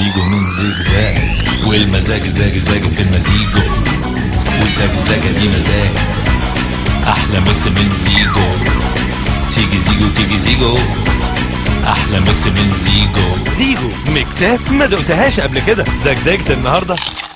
زيجو من زجزاج والمزاج زاج زاج في المزيجو والزجزاجة دي مزاج أحلى ميكس من زيجو تيجي زيجو تيجي زيجو أحلى ميكس من زيجو زيجو ميكسات ما دقتهاش قبل كده زجزجت النهارده